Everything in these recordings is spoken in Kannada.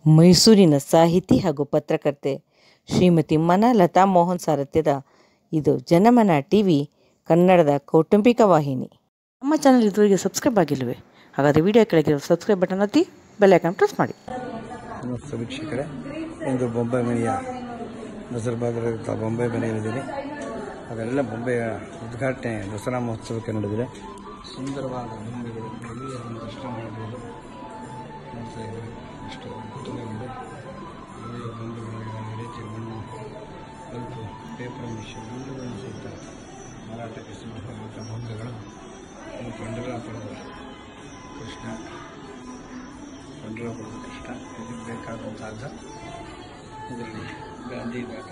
ಮೈಸೂರಿನ ಸಾಹಿತಿ ಹಾಗೂ ಪತ್ರಕರ್ತೆ ಶ್ರೀಮತಿ ಮನಲತಾ ಮೋಹನ್ ಸಾರಥ್ಯದ ಇದು ಜನಮನ ಟಿ ವಿ ಕನ್ನಡದ ಕೌಟುಂಬಿಕ ವಾಹಿನಿ ನಮ್ಮ ಚಾನಲ್ ಇದುವರೆಗೆ ಸಬ್ಸ್ಕ್ರೈಬ್ ಆಗಿಲ್ಲವೇ ಹಾಗಾದರೆ ವಿಡಿಯೋ ಕೆಳಗಿರೋ ಸಬ್ಸ್ಕ್ರೈಬ್ ಬಟನ್ ಒತ್ತಿ ಬೆಲ್ ಐಕಾನ್ ಪ್ರೆಸ್ ಮಾಡಿ ನಮಸ್ತೆ ವೀಕ್ಷಕರೇ ಇಂದು ಬೊಂಬೆ ಮನೆಯ ನಜರ್ಬಾದ್ರಂಥ ಬೊಂಬೆ ಮನೆಯಲ್ಲಿದ್ದೀನಿ ಅವೆಲ್ಲ ಬೊಂಬೆಯ ಉದ್ಘಾಟನೆ ದಸರಾ ಮಹೋತ್ಸವಕ್ಕೆ ನಡೆದಿದೆ ಸುಂದರವಾದ ಬೊಂಬೆಗಳು ಎಲ್ಲರನ್ನು ದರ್ಶನ ಮಾಡಬಹುದು ನೋಡ್ತಾ ಇದ್ದಾರೆ ಎಷ್ಟು ಅದ್ಭುತವಾಗಿದೆ ಒಳ್ಳೆಯ ಬೊಂಬೆಗಳಿಗಾಗಿ ರೀತಿ ಮಣ್ಣು ಬಲ್ಪು ಪೇಪರ್ ಮಿಷನ್ ಎಲ್ಲಗಳನ್ನು ಸಹಿತ ಮಾರಾಟಕ್ಕೆ ಸಿದ್ಧವಾದಂಥ ಬೊಂಬೆಗಳು ಇವು ಪಂಡರಾಪುರದ ಕೃಷ್ಣ ಪಂಡರಾಪುರದ ಕೃಷ್ಣ ಇದಕ್ಕೆ ಬೇಕಾದಂತಹ ಇದರಲ್ಲಿ ಗಾಂಧಿ ಬೇಕಾ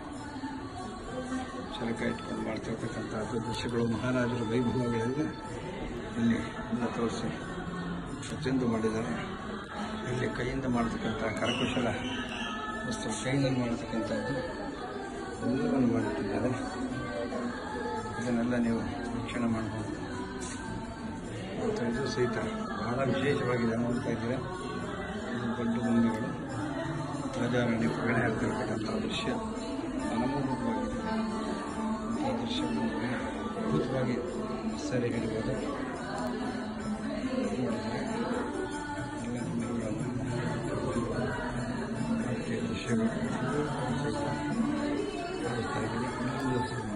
ಚರಕ ಇಟ್ಕೊಂಡು ಮಾಡ್ತಿರ್ತಕ್ಕಂಥದ್ದು ದೃಶ್ಯಗಳು ಮಹಾರಾಜರ ವೈಭವಗಳೆಲ್ಲ ಇಲ್ಲಿ ಎಲ್ಲ ತೋರಿಸಿ ಪ್ರತಿಯೊಂದು ಮಾಡಿದ್ದಾರೆ ಇಲ್ಲಿ ಕೈಯಿಂದ ಮಾಡತಕ್ಕಂಥ ಕರಕುಶಲ ವಸ್ತು ಕೈಯಿಂದ ಮಾಡತಕ್ಕಂಥದ್ದು ಎಲ್ಲವನ್ನು ಮಾಡಿಟ್ಟಿದ್ದಾರೆ ಇದನ್ನೆಲ್ಲ ನೀವು ವೀಕ್ಷಣೆ ಮಾಡಬಹುದು ಮತ್ತು ಇದು ಸಹಿತ ಬಹಳ ವಿಶೇಷವಾಗಿದೆ ನೋಡ್ತಾ ಇದ್ದೀರಾ ಇದು ದೊಡ್ಡ ಬೊಂಬೆಗಳು ರಾಜಾರಾಣಿ ಪಗಡೆ ಹಾಕ್ತಿರ್ತಕ್ಕಂಥ ದೃಶ್ಯ ಮನಮೋಹಕವಾಗಿದೆ ಇಂಥ ದೃಶ್ಯಗಳು ಅದ್ಭುತವಾಗಿ ಸರಿ ಹಿಡಿಬೋದು ನೋಡಿದರೆ ಎಲ್ಲ ಬೊಂಬೆಗಳನ್ನು ಭಾರತೀಯ ದೃಶ್ಯಗಳು ತೋರಿಸ್ತಾ ಇದ್ದೀನಿ ಇನ್ನೊಂದು